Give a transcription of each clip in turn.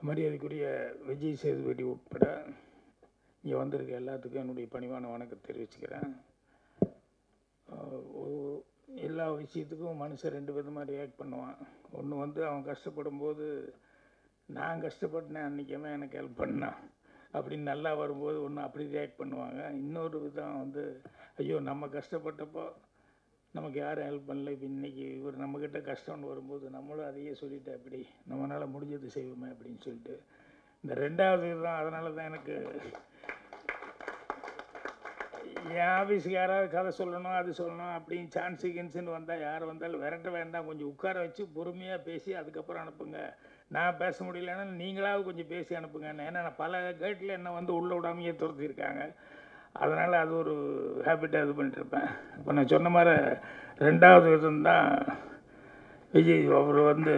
மரியாதைக்குரிய விஜய் சேதுபதி உட்பட இங்கே வந்திருக்க எல்லாத்துக்கும் என்னுடைய பணிவான வணக்கத்தை தெரிவிச்சுக்கிறேன் ஆஹ் ஒரு- எல்லா விஷயத்துக்கும் மனுஷன் ரெண்டு விதமாக ரியாக்ட் பண்ணுவான் ஒன்று வந்து அவன் கஷ்டப்படும் போது நான் கஷ்டப்பட்டேன் அன்றைக்கி அவன் எனக்கு ஹெல்ப் பண்ணான் அப்படின்னு நல்லா வரும்போது ஒன்று அப்படி ரியாக்ட் பண்ணுவாங்க இன்னொரு விதம் வந்து ஐயோ நம்ம கஷ்டப்பட்டப்போ நமக்கு யாரும் ஹெல்ப் பண்ணல இப்போ இன்றைக்கி இவர் நம்மக்கிட்ட கஷ்டம்னு வரும்போது நம்மளும் அதையே சொல்லிட்டு அப்படி நம்மளால் முடிஞ்சது செய்வோமே அப்படின்னு சொல்லிட்டு இந்த ரெண்டாவது இதுதான் அதனால தான் எனக்கு என் ஆஃபீஸுக்கு யாராவது கதை சொல்லணும் அது சொல்லணும் அப்படின்னு சான்ஸு கின்ஸுன்னு வந்தால் யார் வந்தாலும் விரட்ட வேண்டாம் கொஞ்சம் உட்கார வச்சு பொறுமையாக பேசி அதுக்கப்புறம் அனுப்புங்க நான் பேச முடியலன்னா நீங்களாவது கொஞ்சம் பேசி அனுப்புங்க ஏன்னா நான் பல கேட்டில் என்ன வந்து உள்ள விடாமையே துரத்திருக்காங்க அதனால் அது ஒரு ஹேபிட்டாக இது பண்ணிட்டுருப்பேன் இப்போ நான் சொன்ன மாதிரி ரெண்டாவது விதம் தான் விஜய் அவர் வந்து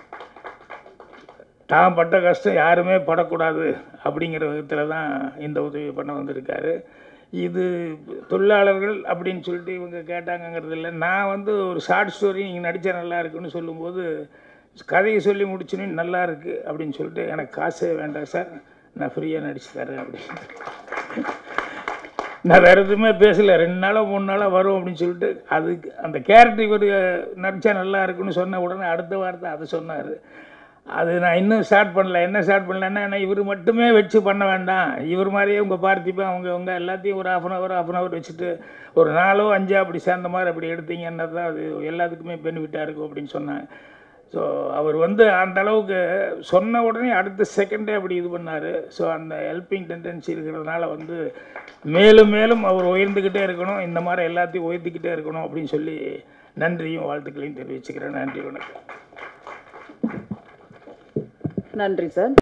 தான் பட்ட கஷ்டம் யாருமே படக்கூடாது அப்படிங்கிற விதத்தில் தான் இந்த உதவி பண்ண வந்திருக்காரு இது தொழிலாளர்கள் அப்படின்னு சொல்லிட்டு இவங்க கேட்டாங்கங்கிறது இல்லை நான் வந்து ஒரு ஷார்ட் ஸ்டோரி நீங்கள் நடித்தா நல்லா இருக்குன்னு சொல்லும்போது கதையை சொல்லி முடிச்சுன்னு நல்லா இருக்கு அப்படின்னு சொல்லிட்டு எனக்கு காசே வேண்டாம் சார் நான் ஃப்ரீயாக நடிச்சு தரேன் அப்படின்னு நான் வேறு எதுவுமே பேசலை ரெண்டு நாளோ மூணு நாளோ வரும் அப்படின்னு சொல்லிட்டு அதுக்கு அந்த கேரக்டர் இவர் நடித்தா நல்லா இருக்குன்னு சொன்ன உடனே அடுத்த வாரத்தை அதை சொன்னார் அது நான் இன்னும் ஸ்டார்ட் பண்ணல என்ன ஸ்டார்ட் பண்ணலன்னா நான் இவர் மட்டுமே வச்சு பண்ண வேண்டாம் இவர் மாதிரியே உங்கள் பார்த்திப்பேன் அவங்க அவங்க எல்லாத்தையும் ஒரு half an hour half an hour வச்சுட்டு ஒரு நாலோ அஞ்சோ அப்படி சேர்ந்த மாதிரி அப்படி எடுத்தீங்கன்னா தான் அது எல்லாத்துக்குமே பெனிஃபிட்டாக இருக்கும் அப்படின்னு சொன்னேன் ஸோ அவர் வந்து அந்த அளவுக்கு சொன்ன உடனே அடுத்த செகண்டே அப்படி இது பண்ணார் ஸோ அந்த ஹெல்பிங் டெண்டன்சி இருக்கிறதுனால வந்து மேலும் மேலும் அவர் உயர்ந்துக்கிட்டே இருக்கணும் இந்த மாதிரி எல்லாத்தையும் உயர்த்திக்கிட்டே இருக்கணும் அப்படின்னு சொல்லி நன்றியும் வாழ்த்துக்களையும் தெரிவிச்சுக்கிறேன் நன்றி வணக்கம் நன்றி சார்